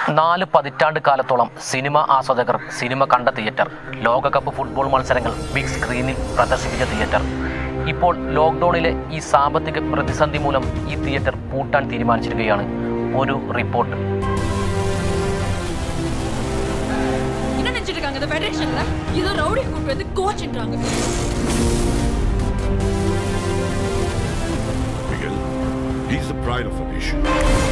നാല് പതിറ്റാണ്ട് കാലത്തോളം സിനിമ ആസ്വാദകർ സിനിമ കണ്ട തിയേറ്റർ ലോകകപ്പ് ഫുട്ബോൾ മത്സരങ്ങൾ ബിഗ് സ്ക്രീനിൽ പ്രദർശിപ്പിച്ച തിയേറ്റർ ഇപ്പോൾ ലോക്ക്ഡൌണിലെ ഈ സാമ്പത്തിക പ്രതിസന്ധി മൂലം ഈ തിയേറ്റർ പൂട്ടാൻ തീരുമാനിച്ചിരിക്കുകയാണ് ഒരു റിപ്പോർട്ട് என்ன நினைச்சிட்டு இருக்காங்க இந்த ஃபெடரேஷன்ல ஏதோ ரவுடி கூட்டு வந்து கோச்ன்றாங்க Miguel, he's the pride of a nation.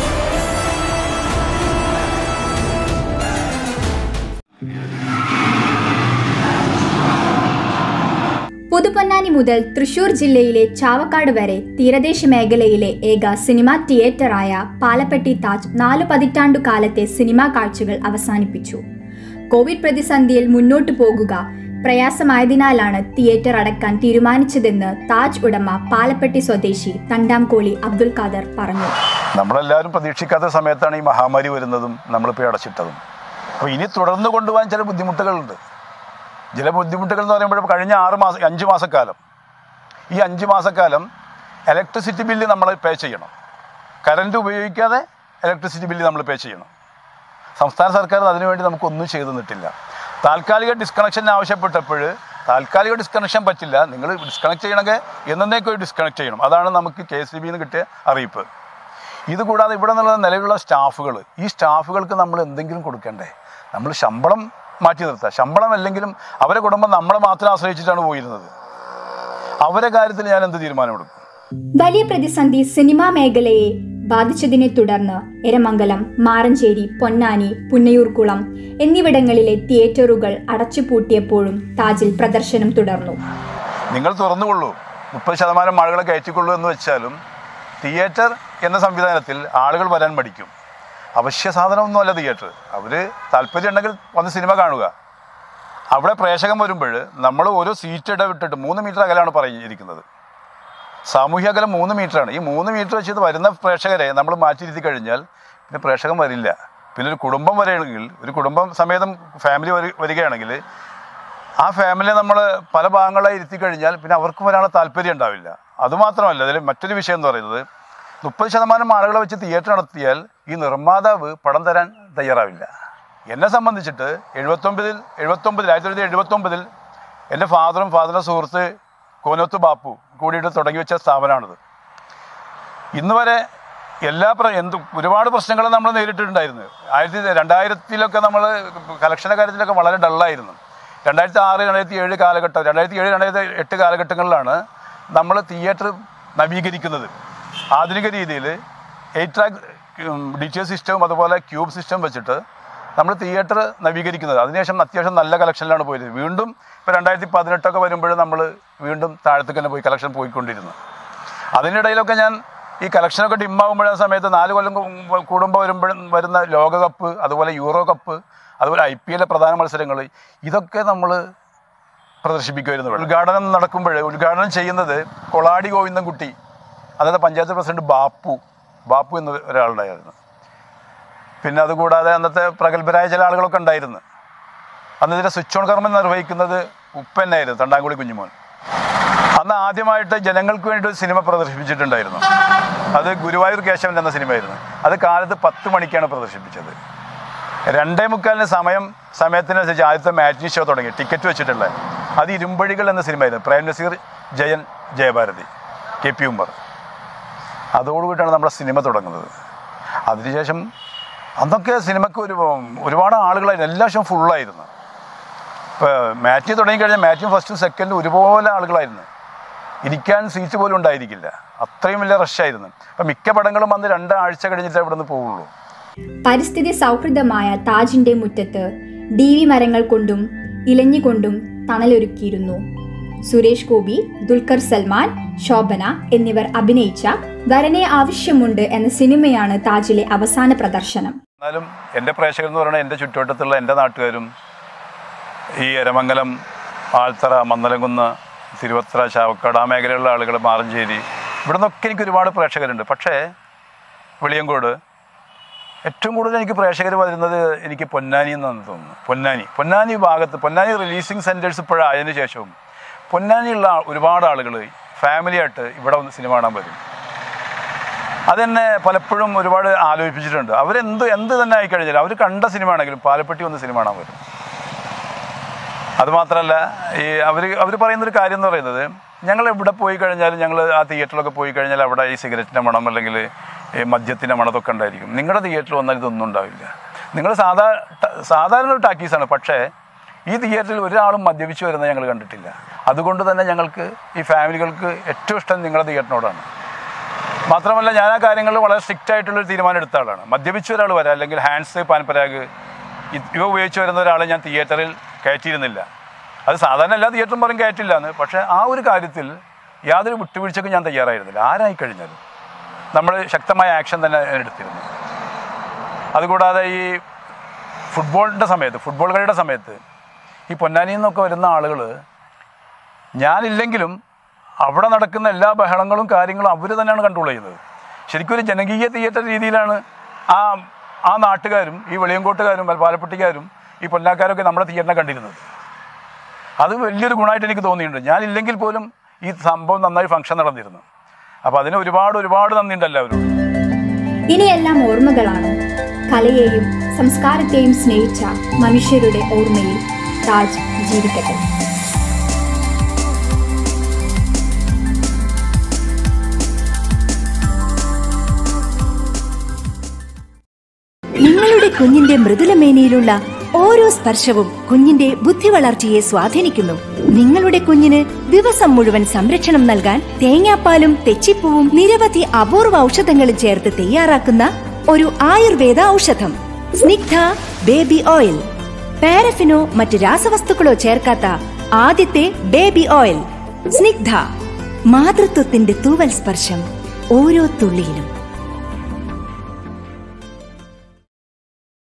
പുതുപ്പൊന്നാനി മുതൽ തൃശൂർ ജില്ലയിലെ ചാവക്കാട് വരെ തീരദേശ മേഖലയിലെ ഏക സിനിമാ തിയേറ്ററായ പാലപ്പെട്ടി താജ് നാലു പതിറ്റാണ്ടു കാലത്തെ സിനിമാ കാഴ്ചകൾ അവസാനിപ്പിച്ചു കോവിഡ് പ്രതിസന്ധിയിൽ മുന്നോട്ടു പോകുക പ്രയാസമായതിനാലാണ് തിയേറ്റർ അടക്കാൻ തീരുമാനിച്ചതെന്ന് താജ് ഉടമ പാലപ്പെട്ടി സ്വദേശി തണ്ടാംകോളി അബ്ദുൽ ഖാദർ പറഞ്ഞു നമ്മളെല്ലാവരും പ്രതീക്ഷിക്കാത്ത സമയത്താണ് ഈ മഹാമാരി വരുന്നതും നമ്മളിപ്പോൾ അടച്ചിട്ടതും അപ്പോൾ ഇനി തുടർന്ന് കൊണ്ടുപോകാൻ ചില ബുദ്ധിമുട്ടുകളുണ്ട് ചില ബുദ്ധിമുട്ടുകൾ എന്ന് പറയുമ്പോൾ കഴിഞ്ഞ ആറ് മാസം അഞ്ച് മാസക്കാലം ഈ അഞ്ച് മാസക്കാലം ഇലക്ട്രിസിറ്റി ബില്ല് നമ്മൾ പേ ചെയ്യണം കറണ്ട് ഉപയോഗിക്കാതെ ഇലക്ട്രിസിറ്റി ബില്ല് നമ്മൾ പേ ചെയ്യണം സംസ്ഥാന സർക്കാർ അതിനുവേണ്ടി നമുക്കൊന്നും ചെയ്തു തന്നിട്ടില്ല താൽക്കാലിക ഡിസ്കണക്ഷൻ ആവശ്യപ്പെട്ടപ്പോൾ താൽക്കാലിക ഡിസ്കണക്ഷൻ പറ്റില്ല നിങ്ങൾ ഡിസ്കണക്ട് ചെയ്യണമെങ്കിൽ എന്നേക്കും ഡിസ്കണക്ട് ചെയ്യണം അതാണ് നമുക്ക് കെ എസ് ബിന്ന് കിട്ടിയ അറിയിപ്പ് ഇത് കൂടാതെ ഇവിടെ നിന്നുള്ള നിലവിലുള്ള സ്റ്റാഫുകൾ ഈ സ്റ്റാഫുകൾക്ക് നമ്മൾ എന്തെങ്കിലും കൊടുക്കണ്ടേ നമ്മൾ ശമ്പളം മാറ്റി നിർത്തുക ശമ്പളം അല്ലെങ്കിലും അവരെ കുടുംബം നമ്മളെ മാത്രം ആശ്രയിച്ചിട്ടാണ് പോയിരുന്നത് അവരെ കാര്യത്തിൽ ഞാൻ എന്ത് തീരുമാനമെടുക്കും വലിയ പ്രതിസന്ധി സിനിമാ മേഖലയെ ബാധിച്ചതിനെ തുടർന്ന് എരമംഗലം മാറഞ്ചേരി പൊന്നാനി പുന്നയൂർക്കുളം എന്നിവിടങ്ങളിലെ തിയേറ്ററുകൾ അടച്ചുപൂട്ടിയപ്പോഴും താജിൽ പ്രദർശനം തുടർന്നു നിങ്ങൾ തുറന്നുകൊള്ളൂ മുപ്പത് ശതമാനം ആളുകളെ കയറ്റിക്കൊള്ളൂ എന്ന് വെച്ചാലും തിയേറ്റർ എന്ന സംവിധാനത്തിൽ ആളുകൾ വരാൻ മടിക്കും അവശ്യ സാധനമൊന്നുമല്ല തിയേറ്റർ അവർ താല്പര്യം ഉണ്ടെങ്കിൽ വന്ന് സിനിമ കാണുക അവിടെ പ്രേക്ഷകൻ വരുമ്പോൾ നമ്മൾ ഓരോ സീറ്റ് ഇടവിട്ടിട്ട് മൂന്ന് മീറ്റർ അകലാണ് പറഞ്ഞിരിക്കുന്നത് സാമൂഹ്യ അകലം മൂന്ന് മീറ്ററാണ് ഈ മൂന്ന് മീറ്റർ വെച്ചിട്ട് വരുന്ന പ്രേക്ഷകരെ നമ്മൾ മാറ്റിയിരുത്തി കഴിഞ്ഞാൽ പിന്നെ പ്രേക്ഷകൻ വരില്ല പിന്നെ ഒരു കുടുംബം വരികയാണെങ്കിൽ ഒരു കുടുംബം സമേതം ഫാമിലി വരി വരികയാണെങ്കിൽ ആ ഫാമിലിയെ നമ്മൾ പല ഭാഗങ്ങളായി ഇരുത്തി കഴിഞ്ഞാൽ പിന്നെ അവർക്ക് വരാനുള്ള താല്പര്യം ഉണ്ടാവില്ല അതുമാത്രമല്ല അതിൽ മറ്റൊരു വിഷയം എന്ന് പറയുന്നത് മുപ്പത് ശതമാനം ആളുകളെ വെച്ച് തിയേറ്റർ നടത്തിയാൽ ഈ നിർമ്മാതാവ് പടം തരാൻ തയ്യാറാവില്ല എന്നെ സംബന്ധിച്ചിട്ട് എഴുപത്തൊമ്പതിൽ എഴുപത്തൊമ്പതിൽ ആയിരത്തി തൊള്ളായിരത്തി എഴുപത്തൊമ്പതിൽ എൻ്റെ ഫാദറും ഫാദറിൻ്റെ സുഹൃത്ത് കോനോത്ത് ബാപ്പു കൂടിയിട്ട് തുടങ്ങി വെച്ച സ്ഥാപനമാണിത് ഇന്ന് വരെ എല്ലാ പ്ര എന്ത് ഒരുപാട് പ്രശ്നങ്ങൾ നമ്മൾ നേരിട്ടിട്ടുണ്ടായിരുന്നു ആയിരത്തി രണ്ടായിരത്തിലൊക്കെ നമ്മൾ കലക്ഷൻ്റെ കാര്യത്തിലൊക്കെ വളരെ ഡള്ളായിരുന്നു രണ്ടായിരത്തി ആറ് രണ്ടായിരത്തി ഏഴ് കാലഘട്ടം രണ്ടായിരത്തി ഏഴ് രണ്ടായിരത്തി എട്ട് കാലഘട്ടങ്ങളിലാണ് നമ്മൾ തിയേറ്റർ നവീകരിക്കുന്നത് ആധുനിക രീതിയിൽ eight track D T S സിസ്റ്റവും അതുപോലെ ക്യൂബ് സിസ്റ്റം വെച്ചിട്ട് നമ്മൾ തിയേറ്റർ നവീകരിക്കുന്നത് അതിനുശേഷം അത്യാവശ്യം നല്ല കളക്ഷനിലാണ് പോയത് വീണ്ടും ഇപ്പോൾ രണ്ടായിരത്തി പതിനെട്ടൊക്കെ വരുമ്പോൾ നമ്മൾ വീണ്ടും താഴത്തേക്ക് തന്നെ പോയി കളക്ഷൻ പോയിക്കൊണ്ടിരുന്നു അതിനിടയിലൊക്കെ ഞാൻ ഈ കളക്ഷനൊക്കെ ഡിമ്മാകുമ്പോഴ സമയത്ത് നാല് കൊല്ലം കു- കൂടുമ്പോൾ വരുമ്പോഴും വരുന്ന ലോകകപ്പ് അതുപോലെ യൂറോ കപ്പ് അതുപോലെ ഐ പി എല്ലിലെ പ്രധാന മത്സരങ്ങൾ ഇതൊക്കെ നമ്മൾ പ്രദർശിപ്പിക്കുമായിരുന്നു ഇവിടെ. ഉദ്ഘാടനം നടക്കുമ്പോൾ ഉദ്ഘാടനം ചെയ്യുന്നത് കൊളാടി ഗോവിന്ദൻകുട്ടി അന്നത്തെ പഞ്ചായത്ത് പ്രസിഡന്റ് ബാപ്പു ബാപ്പു എന്ന ഒരാളുണ്ടായിരുന്നു പിന്നെ അതുകൂടാതെ അന്നത്തെ പ്രഗത്ഭരായ ചില ആളുകളൊക്കെ ഉണ്ടായിരുന്നു അന്ന് ഇതിൻ്റെ സ്വിച്ച് ഓൺ കർമ്മം നിർവഹിക്കുന്നത് ഉപ്പന്നായിരുന്നു തണ്ടാങ്കുളി കുഞ്ഞുമോൻ അന്ന് ആദ്യമായിട്ട് ജനങ്ങൾക്ക് വേണ്ടി ഒരു സിനിമ പ്രദർശിപ്പിച്ചിട്ടുണ്ടായിരുന്നു അത് ഗുരുവായൂർ കേശവൻ എന്ന സിനിമയായിരുന്നു അത് കാലത്ത് പത്ത് മണിക്കാണ് പ്രദർശിപ്പിച്ചത് രണ്ടേ മുക്കാലിന് സമയം സമയത്തിനനുസരിച്ച് ആദ്യത്തെ മാറ്റിനി ഷോ തുടങ്ങി ടിക്കറ്റ് വെച്ചിട്ടുള്ളത് അത് ഇരുമ്പഴികൾ എന്ന സിനിമയായിരുന്നു പ്രേം നസീർ ജയൻ ജയഭാരതി കെ പി ഉമ്മർ അതോടുകൂടിയാണ് നമ്മുടെ സിനിമ തുടങ്ങുന്നത് അതിനുശേഷം അന്നൊക്കെ സിനിമയ്ക്ക് ഒരു ഒരുപാട് ആളുകളായിരുന്നു എല്ലാ വർഷവും ഫുള്ളായിരുന്നു ഇപ്പോൾ മാറ്റി തുടങ്ങിക്കഴിഞ്ഞാൽ മാറ്റും ഫസ്റ്റും സെക്കൻഡും ഒരുപോലെ ആളുകളായിരുന്നു ഇരിക്കാൻ സീറ്റ് പോലും ഉണ്ടായിരിക്കില്ല അത്രയും വലിയ റഷായിരുന്നു അപ്പം മിക്ക പടങ്ങളും വന്ന് രണ്ടാഴ്ച കഴിഞ്ഞിട്ടേ ഇവിടെ നിന്ന് പോവുള്ളൂ പരിസ്ഥിതി സൗഹൃദമായ താജിന്റെ മുറ്റത്ത് ഡി വി മരങ്ങൾ കൊണ്ടും ഇലഞ്ഞുകൊണ്ടും തണലൊരുക്കിയിരുന്നു സുരേഷ് ഗോപി ദുൽഖർ സൽമാൻ ശോഭന എന്നിവർ അഭിനയിച്ച വരനെ ആവശ്യമുണ്ട് എന്ന സിനിമയാണ് താജിലെ അവസാന പ്രദർശനം എന്നാലും എൻ്റെ പ്രേക്ഷകർ എന്ന് പറയുന്നത് എൻ്റെ ചുറ്റുവട്ടത്തുള്ള എൻ്റെ നാട്ടുകാരും ഈ എരമംഗലം ആൽത്തറ മന്ദലംകുന്ന് തിരുവത്ര ചാവക്കാട് ആ മേഖലയിലുള്ള ആളുകൾ മാറഞ്ചേരി ഇവിടെ നിന്നൊക്കെ എനിക്ക് ഒരുപാട് പ്രേക്ഷകരുണ്ട് പക്ഷേ വെളിയങ്കോട് ഏറ്റവും കൂടുതൽ എനിക്ക് പ്രേക്ഷകർ വരുന്നത് എനിക്ക് പൊന്നാനി എന്നാണ് തോന്നുന്നു പൊന്നാനി പൊന്നാനി ഭാഗത്ത് പൊന്നാനി റിലീസിങ് സെൻറ്റേഴ്സ് ഇപ്പോഴായതിനു ശേഷവും പൊന്നാനിയുള്ള ഒരുപാട് ആളുകൾ ഫാമിലിയായിട്ട് ഇവിടെ വന്ന് സിനിമ കാണാൻ വരും അതെന്നെ പലപ്പോഴും ഒരുപാട് ആലോചിപ്പിച്ചിട്ടുണ്ട് അവരെന്ത് എന്ത് തന്നെ ആയിക്കഴിഞ്ഞാലും അവർ കണ്ട സിനിമ ആണെങ്കിലും പാലപ്പെട്ടി വന്ന് സിനിമ കാണാൻ വരും അതുമാത്രമല്ല ഈ അവർ അവർ പറയുന്നൊരു കാര്യം എന്ന് പറയുന്നത് ഞങ്ങൾ എവിടെ പോയി കഴിഞ്ഞാലും ഞങ്ങൾ ആ തിയേറ്ററിലൊക്കെ പോയി കഴിഞ്ഞാൽ അവിടെ ഈ സിഗരറ്റിൻ്റെ മണം അല്ലെങ്കിൽ ഈ മദ്യത്തിൻ്റെ മണതൊക്കെ ഉണ്ടായിരിക്കും നിങ്ങളുടെ തിയേറ്ററിൽ വന്നാൽ ഇതൊന്നും ഉണ്ടാവില്ല നിങ്ങൾ സാധാ ട- സാധാരണ ഒരു ടാക്കീസാണ് പക്ഷേ ഈ തിയേറ്ററിൽ ഒരാളും മദ്യപിച്ച് വരുന്നത് ഞങ്ങൾ കണ്ടിട്ടില്ല അതുകൊണ്ട് തന്നെ ഞങ്ങൾക്ക് ഈ ഫാമിലികൾക്ക് ഏറ്റവും ഇഷ്ടം നിങ്ങളുടെ തിയേറ്ററിനോടാണ് മാത്രമല്ല ഞാൻ ആ കാര്യങ്ങളിൽ വളരെ സ്ട്രിക്റ്റ് ആയിട്ടുള്ളൊരു തീരുമാനം എടുത്ത ആളാണ് മദ്യപിച്ച ഒരാൾ വരാം അല്ലെങ്കിൽ ഹാൻഡ്സ് പാൻപരാഗ് ഇത് ഇവ ഉപയോഗിച്ച് വരുന്ന ഒരാളെ ഞാൻ തിയേറ്ററിൽ കയറ്റിയിരുന്നില്ല അത് സാധാരണ എല്ലാ തിയേറ്ററും പറയും കയറ്റില്ല എന്ന് പക്ഷേ ആ ഒരു കാര്യത്തിൽ യാതൊരു വിട്ടുവീഴ്ചയ്ക്കും ഞാൻ തയ്യാറായിരുന്നില്ല ആരായി കഴിഞ്ഞാലും നമ്മൾ ശക്തമായ ആക്ഷൻ തന്നെ എടുത്തിരുന്നു അതുകൂടാതെ ഈ ഫുട്ബോളിൻ്റെ സമയത്ത് ഫുട്ബോൾ കളിയുടെ സമയത്ത് ഈ പൊന്നാനിയിൽ നിന്നൊക്കെ വരുന്ന ആളുകൾ ഞാനില്ലെങ്കിലും അവിടെ നടക്കുന്ന എല്ലാ ബഹളങ്ങളും കാര്യങ്ങളും അവർ തന്നെയാണ് കൺട്രോൾ ചെയ്യുന്നത് ശരിക്കും ഒരു ജനകീയ തിയേറ്റർ രീതിയിലാണ് ആ ആ നാട്ടുകാരും ഈ വെളിയങ്കോട്ടുകാരും പാലപ്പെട്ടിക്കാരും ഈ പൊന്നാക്കാരൊക്കെ നമ്മുടെ തിയേറ്ററിനെ കണ്ടിരുന്നത് അത് വലിയൊരു ഗുണമായിട്ട് എനിക്ക് തോന്നിയിട്ടുണ്ട് ഞാനില്ലെങ്കിൽ പോലും ഈ സംഭവം നന്നായി ഫംഗ്ഷൻ നടന്നിരുന്നു അപ്പോൾ അതിന് ഒരുപാട് ഒരുപാട് നന്ദിയുണ്ട് എല്ലാവരും ഇനിയെല്ലാം ഓർമ്മകളാണ് കലയെയും സംസ്കാരത്തെയും സ്നേഹിച്ച മനുഷ്യരുടെ ഓർമ്മയിൽ താജ് ജീവിക്കട്ടെ നിങ്ങളുടെ കുഞ്ഞിന്റെ മൃദുലമേനിയിലുള്ള ഓരോ സ്പർശവും കുഞ്ഞിന്റെ ബുദ്ധി വളർച്ചയെ സ്വാധീനിക്കുന്നു നിങ്ങളുടെ കുഞ്ഞിന് ദിവസം മുഴുവൻ സംരക്ഷണം നൽകാൻ തേങ്ങാപ്പാലും തെച്ചിപ്പൂവും നിരവധി അപൂർവ ഔഷധങ്ങളും ചേർത്ത് തയ്യാറാക്കുന്ന ഒരു ആയുർവേദ ഔഷധം സ്നിഗ്ധ ബേബി ഓയിൽ പാരഫിനോ മറ്റ് രാസവസ്തുക്കളോ ചേർക്കാത്ത ആദ്യത്തെ ബേബി ഓയിൽ സ്നിഗ്ധ മാതൃത്വത്തിന്റെ തൂവൽ സ്പർശം ഓരോ തുള്ളിയിലും